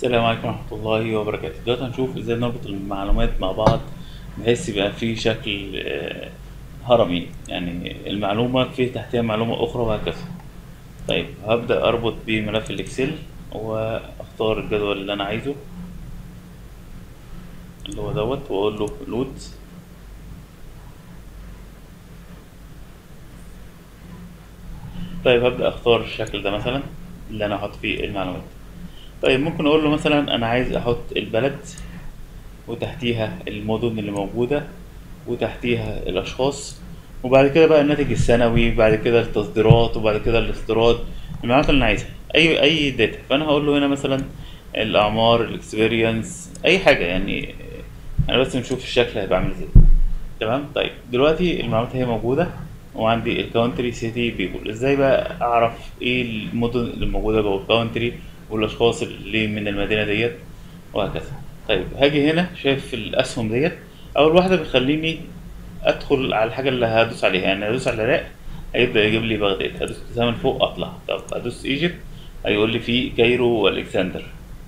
السلام عليكم ورحمة الله وبركاته دلوقتي هنشوف ازاي نربط المعلومات مع بعض بحيث يبقى في شكل آه، هرمي يعني المعلومة في تحتها معلومة أخرى وهكذا طيب هبدأ أربط بملف الإكسل وأختار الجدول اللي أنا عايزه اللي هو دوت وأقول له لود طيب هبدأ أختار الشكل ده مثلا اللي أنا هحط فيه المعلومات طيب ممكن أقول له مثلا أنا عايز أحط البلد وتحتيها المدن اللي موجودة وتحتيها الأشخاص وبعد كده بقى الناتج السنوي بعد كده التصديرات وبعد كده الاستيراد المعلومات اللي أنا عايزها أي أي داتا فأنا هقول له هنا مثلا الأعمار الإكسبيرينس أي حاجة يعني أنا بس نشوف الشكل هيبقى عامل إزاي تمام طيب دلوقتي المعلومات هي موجودة وعندي الكونتري سيتي بيبول ازاي بقى اعرف ايه المدن اللي موجودة جوه الكونتري والاشخاص اللي من المدينة ديت وهكذا طيب هاجي هنا شايف الاسهم ديت اول واحدة بتخليني ادخل على الحاجة اللي هدوس عليها يعني ادوس على العراق هيبدأ يجيب لي بغداد ادوس تسامن فوق اطلع طب ادوس ايجيبت هيقول لي في كايرو والكسندر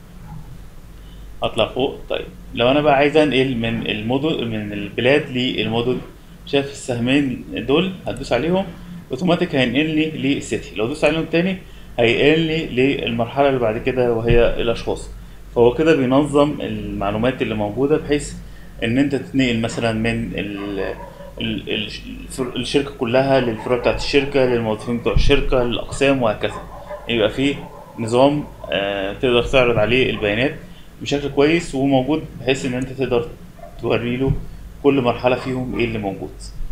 اطلع فوق طيب لو انا بقى عايز انقل من المدن من البلاد للمدن شايف السهمين دول هتدوس عليهم اوتوماتيك هينقلني للسيتي لو دوس عليهم تاني هينقلني للمرحله اللي بعد كده وهي الاشخاص فهو كده بينظم المعلومات اللي موجوده بحيث ان انت تتنقل مثلا من ال ال- ال- الفر- الشركه كلها للفروع بتاعت الشركه للموظفين بتوع الشركه للاقسام وهكذا يبقى فيه نظام آه، تقدر تعرض عليه البيانات بشكل كويس وموجود بحيث ان انت تقدر توري له كل مرحله فيهم ايه اللي موجود